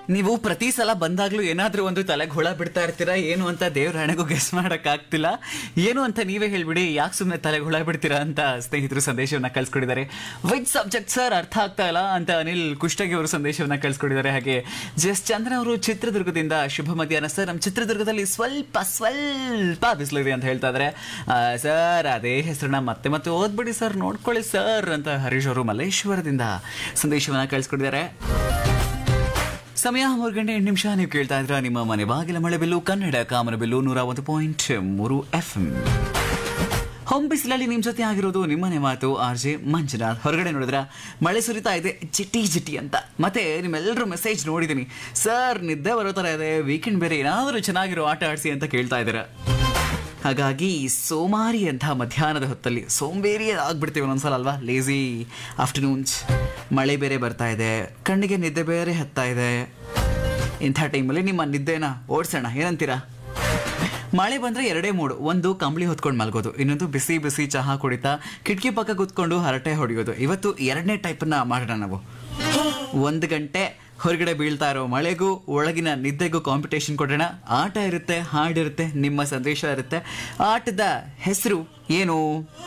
ನೀವು ಪ್ರತಿ ಸಲ ಬಂದಾಗ್ಲೂ ಏನಾದ್ರೂ ಒಂದು ತಲೆಗೆ ಹುಳ ಬಿಡ್ತಾ ಇರ್ತೀರಾ ಏನು ಅಂತ ದೇವ್ರ ಹಣೆಗೂ ಗೆಸ್ ಮಾಡಕ್ ಆಗ್ತಿಲ್ಲ ಏನು ಅಂತ ನೀವೇ ಹೇಳ್ಬಿಡಿ ಯಾಕೆ ಸುಮ್ಮನೆ ತಲೆಗೆ ಹುಳ ಬಿಡ್ತೀರಾ ಅಂತ ಸ್ನೇಹಿತರು ಸಂದೇಶವನ್ನ ಕಳ್ಸ್ಕೊಟ್ಟಿದ್ದಾರೆ ವಿಚ್ ಸಬ್ಜೆಕ್ಟ್ ಸರ್ ಅರ್ಥ ಆಗ್ತಾ ಇಲ್ಲ ಅಂತ ಅನಿಲ್ ಕುಷ್ಟಗಿ ಅವರು ಸಂದೇಶವನ್ನ ಕಳ್ಸ್ಕೊಟ್ಟಿದ್ದಾರೆ ಹಾಗೆ ಜಸ್ ಚಂದ್ರ ಅವರು ಚಿತ್ರದುರ್ಗದಿಂದ ಶುಭ ಮಧ್ಯಾಹ್ನ ಸರ್ ನಮ್ಮ ಚಿತ್ರದುರ್ಗದಲ್ಲಿ ಸ್ವಲ್ಪ ಸ್ವಲ್ಪ ಬಿಸಿಲಿದೆ ಅಂತ ಹೇಳ್ತಾ ಇದ್ದಾರೆ ಸರ್ ಅದೇ ಹೆಸರನ್ನ ಮತ್ತೆ ಮತ್ತೆ ಓದ್ಬಿಡಿ ಸರ್ ನೋಡ್ಕೊಳ್ಳಿ ಸರ್ ಅಂತ ಹರೀಶ್ ಅವರು ಮಲ್ಲೇಶ್ವರದಿಂದ ಸಂದೇಶವನ್ನ ಕಳ್ಸ್ಕೊಟ್ಟಿದ್ದಾರೆ ಸಮಯ ಮೂರು ಗಂಟೆ ಎಂಟು ನಿಮಿಷ ನೀವು ಕೇಳ್ತಾ ಇದ್ರ ನಿಮ್ಮ ಮನೆ ಬಾಗಿಲ ಮಳೆ ಬಿಲ್ಲು ಕನ್ನಡ ಕಾಮನ ಬಿಲ್ಲು ನೂರ ಒಂದು ಪಾಯಿಂಟ್ ಮೂರು ಎಫ್ ಹೊಂ ಬಿಸಿಲಲ್ಲಿ ನಿಮ್ ಜೊತೆ ಆಗಿರೋದು ನಿಮ್ಮನೆ ಮಾತು ಆರ್ ಜೆ ಮಂಜುನಾಥ್ ಹೊರಗಡೆ ನೋಡಿದ್ರ ಮಳೆ ಸುರಿತಾ ಇದೆ ಜಿಟಿ ಜಿಟಿ ಅಂತ ಮತ್ತೆ ನಿಮ್ಮೆಲ್ಲರೂ ಮೆಸೇಜ್ ನೋಡಿದೀನಿ ಸರ್ ನಿದ್ದೆ ಬರೋ ತರ ಇದೆ ವೀಕೆಂಡ್ ಬೇರೆ ಏನಾದರೂ ಚೆನ್ನಾಗಿರೋ ಆಟ ಆಡಿಸಿ ಅಂತ ಕೇಳ್ತಾ ಇದ್ದೀರಾ ಹಾಗಾಗಿ ಸೋಮಾರಿ ಅಂತ ಮಧ್ಯಾಹ್ನದ ಹೊತ್ತಲ್ಲಿ ಸೋಂಬೇರಿ ಆಗ್ಬಿಡ್ತೀವಿ ಒಂದೊಂದ್ಸಲ ಅಲ್ವಾ ಲೇಜಿ ಆಫ್ಟರ್ನೂನ್ಸ್ ಮಳೆ ಬೇರೆ ಬರ್ತಾ ಇದೆ ಕಣ್ಣಿಗೆ ನಿದ್ದೆ ಬೇರೆ ಹತ್ತಾ ಇದೆ ಇಂಥ ಟೈಮಲ್ಲಿ ನಿಮ್ಮ ನಿದ್ದೆನ ಓಡಿಸೋಣ ಏನಂತೀರಾ ಮಳೆ ಬಂದ್ರೆ ಎರಡೇ ಮೂಡು ಒಂದು ಕಂಬಳಿ ಹೊತ್ಕೊಂಡು ಮಲ್ಗೋದು ಇನ್ನೊಂದು ಬಿಸಿ ಬಿಸಿ ಚಹಾ ಕುಡಿತಾ ಕಿಟಕಿ ಪಕ್ಕ ಕೂತ್ಕೊಂಡು ಹರಟೆ ಹೊಡೆಯೋದು ಇವತ್ತು ಎರಡನೇ ಟೈಪನ್ನ ಮಾಡೋಣ ನಾವು ಒಂದು ಗಂಟೆ ಹೊರಗಡೆ ಬೀಳ್ತಾ ಇರೋ ಮಳೆಗೂ ಒಳಗಿನ ನಿದ್ದೆಗೂ ಕಾಂಪಿಟೇಷನ್ ಕೊಡೋಣ ಆಟ ಇರುತ್ತೆ ಹಾಡಿರುತ್ತೆ ನಿಮ್ಮ ಸಂದೇಶ ಇರುತ್ತೆ ಆಟದ ಹೆಸರು ಏನು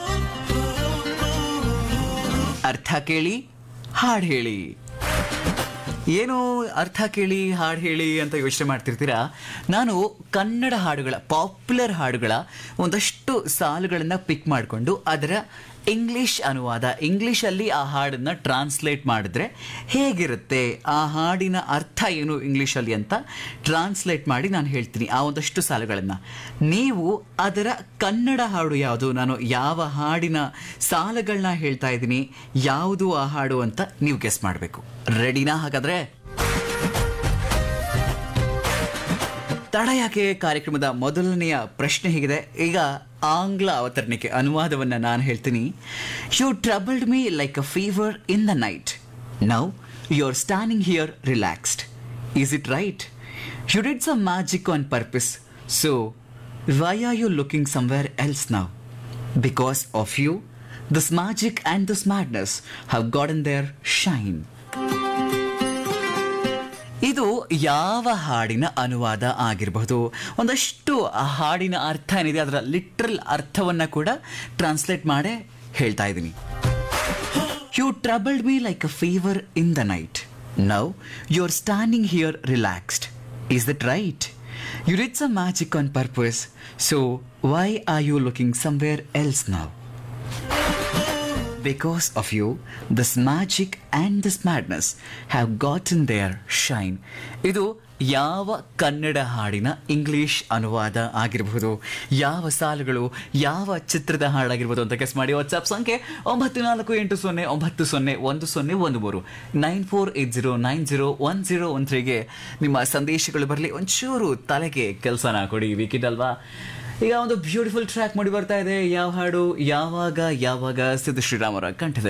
ಅರ್ಥ ಕೇಳಿ ಹಾಡು ಹೇಳಿ ಏನು ಅರ್ಥ ಕೇಳಿ ಹಾಡು ಹೇಳಿ ಅಂತ ಯೋಚನೆ ಮಾಡ್ತಿರ್ತೀರಾ ನಾನು ಕನ್ನಡ ಹಾಡುಗಳ ಪಾಪ್ಯುಲರ್ ಹಾಡುಗಳ ಒಂದಷ್ಟು ಸಾಲುಗಳನ್ನು ಪಿಕ್ ಮಾಡಿಕೊಂಡು ಅದರ ಇಂಗ್ಲಿಷ್ ಅನುವಾದ ಇಂಗ್ಲಿಷಲ್ಲಿ ಆ ಹಾಡನ್ನು ಟ್ರಾನ್ಸ್ಲೇಟ್ ಮಾಡಿದ್ರೆ ಹೇಗಿರುತ್ತೆ ಆ ಹಾಡಿನ ಅರ್ಥ ಏನು ಇಂಗ್ಲಿಷಲ್ಲಿ ಅಂತ ಟ್ರಾನ್ಸ್ಲೇಟ್ ಮಾಡಿ ನಾನು ಹೇಳ್ತೀನಿ ಆ ಒಂದಷ್ಟು ಸಾಲುಗಳನ್ನು ನೀವು ಅದರ ಕನ್ನಡ ಹಾಡು ಯಾವುದು ನಾನು ಯಾವ ಹಾಡಿನ ಸಾಲುಗಳನ್ನ ಹೇಳ್ತಾ ಇದ್ದೀನಿ ಯಾವುದು ಆ ಹಾಡು ಅಂತ ನೀವು ಗೆಸ್ ಮಾಡಬೇಕು ರೆಡಿನಾ ಹಾಗಾದ್ರೆ ತಡ ಯಾಕೆ ಕಾರ್ಯಕ್ರಮದ ಮೊದಲನೆಯ ಪ್ರಶ್ನೆ ಹೇಗಿದೆ ಈಗ ಆಂಗ್ಲ ಅವತರಣಿಕೆ ಅನುವಾದವನ್ನ ನಾನು ಹೇಳ್ತೀನಿ you troubled me like a fever in the night now you are standing here relaxed is it right you did some magic on purpose so why are you looking somewhere else now because of you this magic and this madness how garden there shine ಇದು ಯಾವ ಹಾಡಿನ ಅನುವಾದ ಆಗಿರಬಹುದು ಒಂದಷ್ಟು ಆ ಹಾಡಿನ ಅರ್ಥ ಏನಿದೆ ಅದರ ಲಿಟ್ರಲ್ ಅರ್ಥವನ್ನ ಕೂಡ ಟ್ರಾನ್ಸ್ಲೇಟ್ ಮಾಡೇ ಹೇಳ್ತಾ ಇದ್ದೀನಿ you troubled me like a fever in the night now you are standing here relaxed is that right you did some magic on purpose so why are you looking somewhere else now because of you, this magic and this madness have gotten their shine. ಇದು ಯಾವ ಕನ್ನಡ ಹಾಡಿನ English ಅನುವಾದ ಆಗಿರಬಹುದು ಯಾವ ಸಾಲುಗಳು ಯಾವ ಚಿತ್ರದ ಹಾಡಾಗಿರ್ಬೋದು ಅಂತ ಗೆಸ್ ಮಾಡಿ ವಾಟ್ಸ್ಆಪ್ ಸಂಖ್ಯೆ ಒಂಬತ್ತು ನಾಲ್ಕು ಎಂಟು ಸೊನ್ನೆ ಒಂಬತ್ತು ಸೊನ್ನೆ ಒಂದು ಸೊನ್ನೆ ಒಂದು ಮೂರು nine four eight zero nine zero one zero one ತ್ರೀಗೆ ನಿಮ್ಮ ಸಂದೇಶಗಳು ಬರಲಿ ಒಂಚೂರು ತಲೆಗೆ ಕೆಲಸನ ಕೊಡಿ ವೀಕೆಂಡ್ ಅಲ್ವಾ ಈಗ ಒಂದು ಬ್ಯೂಟಿಫುಲ್ ಟ್ರ್ಯಾಕ್ ಮಾಡಿ ಬರ್ತಾ ಇದೆ ಯಾವ ಹಾಡು ಯಾವಾಗ ಯಾವಾಗ ಸಿದ್ದು ಶ್ರೀರಾಮರ ಕಂಠದಲ್ಲಿ